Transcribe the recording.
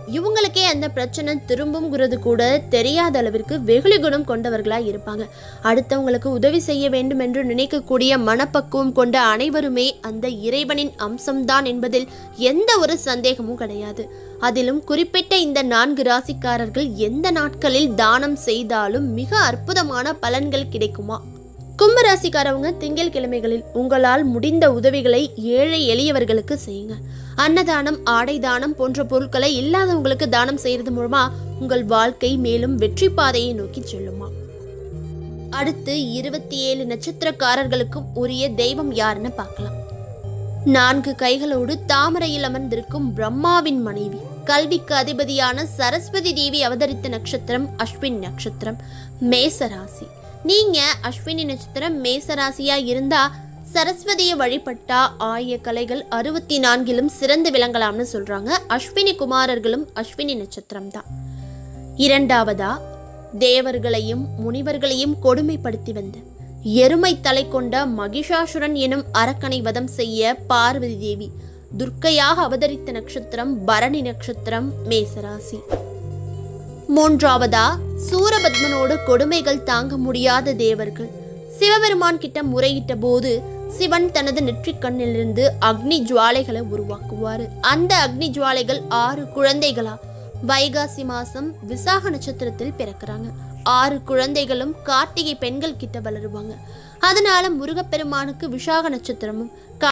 இவங்களுக்கே அந்த பிரச்சனை திரும்புங்கிறது கூட தெரியாத அளவிற்கு வெகுளி குணம் கொண்டவர்களாக இருப்பாங்க அடுத்தவங்களுக்கு உதவி செய்ய வேண்டும் என்று நினைக்கக்கூடிய மனப்பக்குவம் கொண்ட அனைவருமே அந்த இறைவனின் அம்சம்தான் என்பதில் எந்த ஒரு சந்தேகமும் கிடையாது அதிலும் குறிப்பிட்ட இந்த நான்கு ராசிக்காரர்கள் எந்த நாட்களில் தானம் செய்தாலும் மிக அற்புதமான பலன்கள் கிடைக்குமா கும்பராசிக்காரவங்க திங்கள் கிழமைகளில் உங்களால் முடிந்த உதவிகளை ஏழை எளியவர்களுக்கு செய்யுங்க அன்னதானம் ஆடை தானம் போன்ற பொருட்களை இல்லாதவங்களுக்கு தானம் செய்யறது மூலமா உங்கள் வாழ்க்கை மேலும் வெற்றி பாதையை நோக்கி செல்லுமா அடுத்து இருபத்தி ஏழு நட்சத்திரக்காரர்களுக்கும் உரிய தெய்வம் யாருன்னு பார்க்கலாம் நான்கு கைகளோடு தாமரையில் அமர்ந்திருக்கும் பிரம்மாவின் மனைவி கல்விக்கு அதிபதியான சரஸ்வதி தேவி அவதரித்த நட்சத்திரம் அஸ்வின் நட்சத்திரம் மேசராசி நீங்க அஸ்வினி நட்சத்திரம் மேசராசியா இருந்தா சரஸ்வதியை வழிபட்டா ஆய கலைகள் அறுபத்தி நான்கிலும் சிறந்து விளங்கலாம்னு சொல்றாங்க அஸ்வினி குமாரர்களும் அஸ்வினி நட்சத்திரம் தான் இரண்டாவதா தேவர்களையும் முனிவர்களையும் கொடுமைப்படுத்தி வந்த எருமை தலை கொண்ட மகிஷாசுரன் எனும் அரக்கனை வதம் செய்ய பார்வதி தேவி துர்க்கையாக அவதரித்த நட்சத்திரம் பரணி நட்சத்திரம் மேசராசி மூன்றாவதா சூரபத்மனோடு கொடுமைகள் தாங்க முடியாத தேவர்கள் சிவபெருமான் கிட்ட முறையிட்ட போது சிவன் தனது நெற்றிக் கண்ணிலிருந்து அக்னி ஜுவாலைகளை உருவாக்குவாரு அந்த அக்னி ஜுவாலைகள் ஆறு குழந்தைகளா வைகாசி மாசம் விசாக நட்சத்திரத்தில் பிறக்கிறாங்க ஆறு குழந்தைகளும் கார்த்திகை பெண்கள் கிட்ட வளருவாங்க அதனால முருகப்பெருமானுக்கு விசாக நட்சத்திரமும்